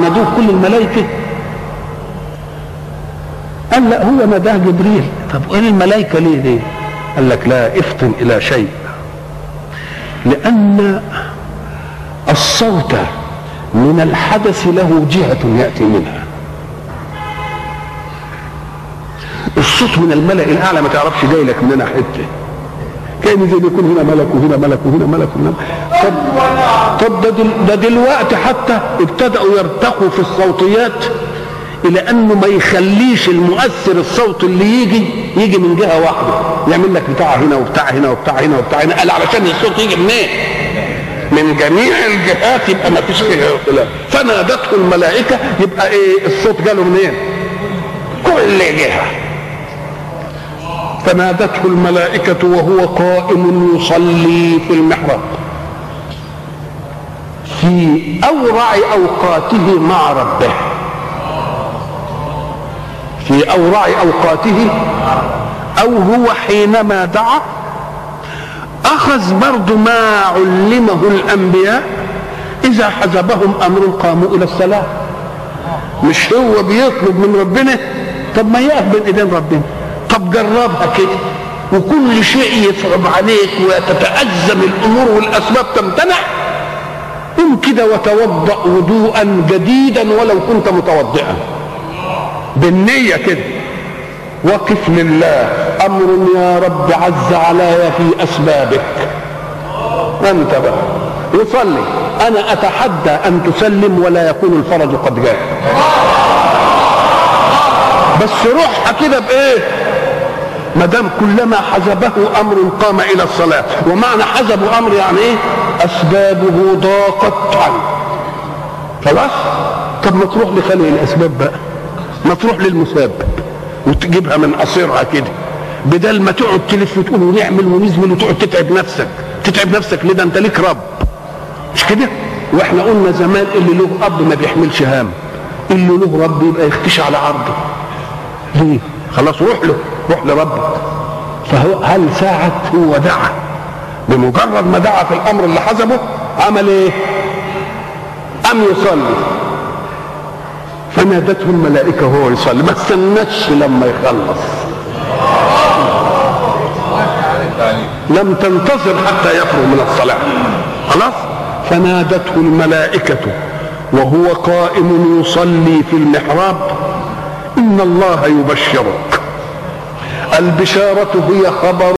نادوه كل الملائكة قال لا هو ناداه جبريل طب ايه الملائكة ليه دي قال لك لا افطن الى شيء لان الصوت من الحدث له جهة يأتي منها الصوت من الملأ الأعلى ما تعرفش جاي لك مننا حتة كان زي يكون هنا ملك وهنا ملك وهنا ملك وهنا طب طب ده, دل ده دلوقتي حتى ابتدأوا يرتقوا في الصوتيات إلى أنه ما يخليش المؤثر الصوت اللي يجي يجي من جهة واحدة يعمل لك بتاع هنا وبتاع هنا وبتاع هنا وبتاع هنا قال علشان الصوت يجي منين؟ من جميع الجهات يبقى ما فيش فيها اختلاف فنادته الملائكة يبقى ايه الصوت جاله منين؟ كل جهة فنادته الملائكة وهو قائم يصلي في المحراب في أورع أوقاته مع ربه في أورع أوقاته أو هو حينما دعا أخذ برضو ما علمه الأنبياء إذا حزبهم أمر قاموا إلى الصلاة مش هو بيطلب من ربنا طب ما يقف بين إيدين ربنا طب جربها كده وكل شيء يصعب عليك وتتأزم الأمور والأسباب تمتنع قم كده وتوضأ وضوءا جديدا ولو كنت متوضئا بالنية كده وقف لله امر يا رب عز علي في اسبابك انت بقى يصلي انا اتحدى ان تسلم ولا يكون الفرج قد جاء بس روحها كده بايه ما دام كلما حزبه امر قام الى الصلاه ومعنى حزبه امر يعني ايه اسبابه ضاقت عنه خلاص طب ما تروح لخلق الاسباب بقى ما تروح للمسبب وتجيبها من قصيرها كده بدل ما تقعد تلف وتقول ونعمل ونزمل وتقعد تتعب نفسك تتعب نفسك ليه ده انت ليك رب مش كده واحنا قلنا زمان اللي له اب ما بيحملش هام اللي له رب يبقى يختشي على عرضه ليه خلاص روح له روح لربك فهو هل ساعة هو دعا بمجرد ما دعا في الامر اللي حسبه عمل ايه ام يصلي فنادته الملائكة وهو يصلي ما استنتش لما يخلص لم تنتظر حتى يفرغ من الصلاة خلاص فنادته الملائكة وهو قائم يصلي في المحراب إن الله يبشرك البشارة هي خبر